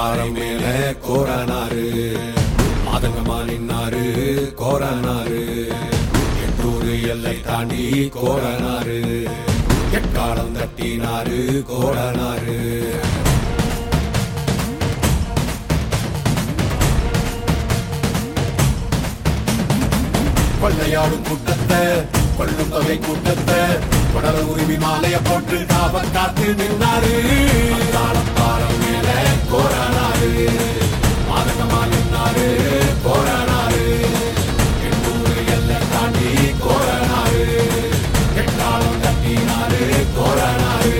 பாறை மேல கோரனாரு மாதங்கமா நின்னாரு கோரனாரு எட்டூரு எல்லை தாண்டி கோரனாரு எக்காலம் தட்டினாரு கோரனாரு கொள்ளையாடும் கூட்டத்தை கொள்ளும் தொகை கூட்டத்தை கொடல உரிமை மாலைய போட்டு காவல் காத்து நின்னாரு பாலம் மேல கோரானாரு மாதகமா நின்னாரு கோரானாரு எண்ணூறு எல்லை தாண்டி கோரானாரு எட்டாலம் தட்டினாரு கோரானாரு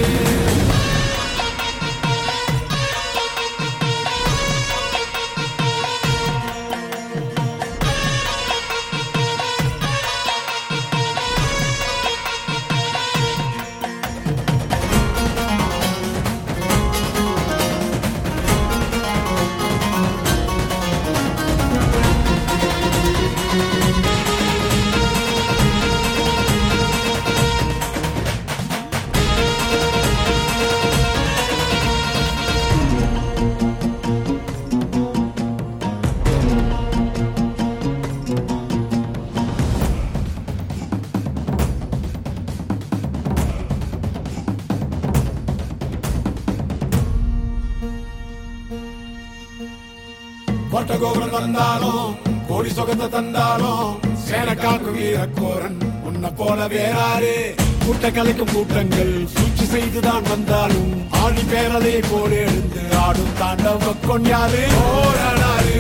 கோட்டை கோபுரம் வந்தாலும் கோடி சொகத்தை தந்தாலும் சேன காக்கும் வீரக்கோரன் உன்னை போல வேறாரு கூட்ட கலைக்கும் கூட்டங்கள் சூழ்ச்சி செய்துதான் வந்தாலும் ஆழி பேரலை போல எழுந்து ஆடும் தாண்டவ கொண்டாரு போராடாரு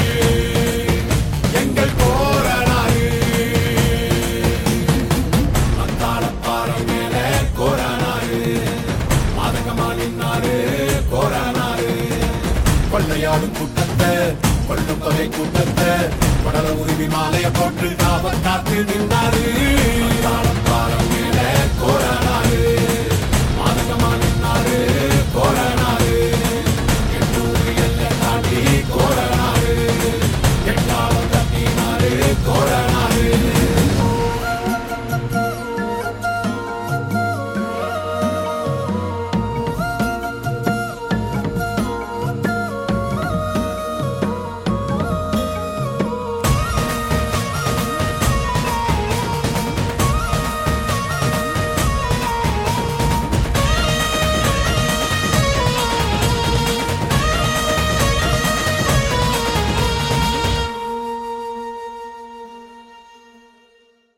எங்கள் போராடாரு அந்தாள பாறை மேல கோரானாரு மாதகமா நின்னாரு கோரானாரு கொள்ளையாடும் கூட்டத்தை கொள்ளும் தொகை கூட்டத்தை கொடல உரிமை மாலைய போட்டு காவல் காத்து நின்றாரு